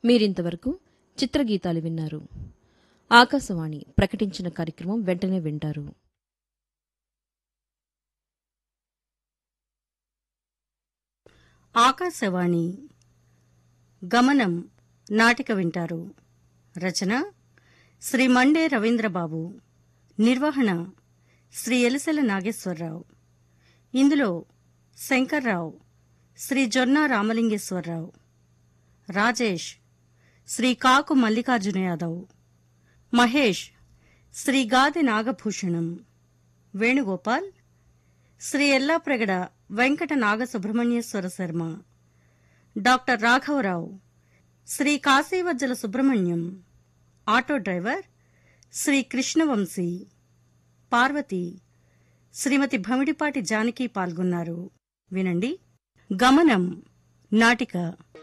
మీరింతవరకు చిత్రగీతాలు విన్నారు ఆకాశవాణి ప్రకటించిన కార్యక్రమం వెంటనే వింటారు ఆకాశవాణి గమనం నాటిక వింటారు రచన శ్రీ మండే రవీంద్రబాబు నిర్వహణ శ్రీ ఎలిసెల నాగేశ్వరరావు ఇందులో శంకర్రావు శ్రీ జొన్న రామలింగేశ్వరరావు రాజేష్ శ్రీ కాకు మల్లికార్జున యాదవ్ మహేష్ శ్రీ గాదె నాగభూషణం వేణుగోపాల్ శ్రీ ఎల్లాప్రగడ వెంకట నాగసుబ్రహ్మణ్యేశ్వర శర్మ డాక్టర్ రాఘవరావు శ్రీ కాశీవజ్జల సుబ్రహ్మణ్యం ఆటో డ్రైవర్ శ్రీ కృష్ణవంశీ పార్వతి శ్రీమతి భమిడిపాటి జానకి పాల్గొన్నారు వినండి గమనం నాటిక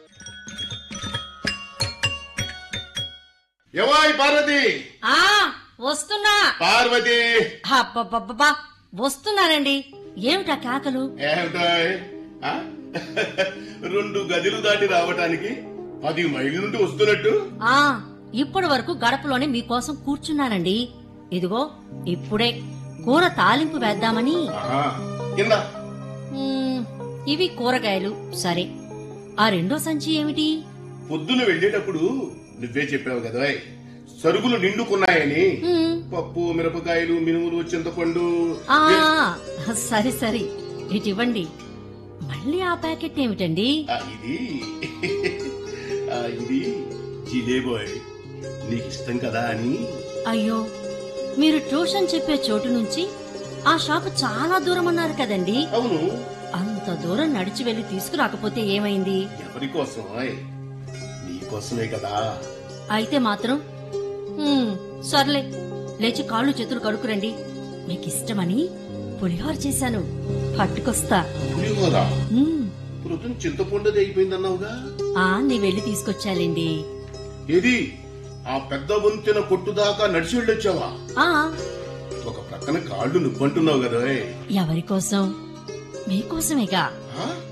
ఎవాయ్ పార్వతి ఆ వస్తున్నా పార్వతి అబ్బబ్బబ్బబ్బా వస్తున్నానండి ఏమిటా కేకలు ఏమిటాయ్ ఆ? రెండు గదిలు దాటి రావటానికి పది మైళ్ళ నుండి వస్తున్నట్టు ఆ ఇప్పటి వరకు గడపలోనే మీకోసం కూర్చున్నానండి ఇదిగో ఇప్పుడే కూర తాలింపు వేద్దామని ఆహా. కింద మ్మ్, ఇవి కూరగాయలు సరే ఆ రెండో సంచి ఏమిటి పొద్దున వెళ్ళేటప్పుడు నువ్వే చెప్పావు కదా సరుకులు నిండుకున్నాయని మ్మ్, పప్పు మిరపకాయలు మినుములు చింతపండు ఆ సరే సరే ఇటివ్వండి మళ్ళీ ఆ ప్యాకెట్ ఏమిటండి ఆ, ఇది ఆ, ఇది జిలేబోయ్ నీకు ఇష్టం కదా అని అయ్యో మీరు ట్యూషన్ చెప్పే చోటు నుంచి ఆ షాపు చాలా దూరం అన్నారు కదండి అవును అంత దూరం నడిచి వెళ్లి తీసుకురాకపోతే ఏమైంది ఎవరి కోసం నీకోసమే కదా అయితే మాత్రం "హ్మ్, సర్లే లేచి కాళ్ళు చేతులు కడుకురండి మీకు ఇష్టమని పులిహోర చేశాను పట్టుకొస్తా పులిహోరా "హ్మ్, ప్రొద్దున చింతపండుది అయిపోయిందన్నావుగా ఆ నీ వెళ్లి తీసుకొచ్చాలేండి ఏది ఆ పెద్ద వంతెన కొట్టు దాకా నడిచి వెళ్ళొచ్చావా ఆ ఒక ప్రక్కన కాళ్ళు నువ్వంటున్నావు కదా ఎవరి కోసం మీకోసమేగా ఆ?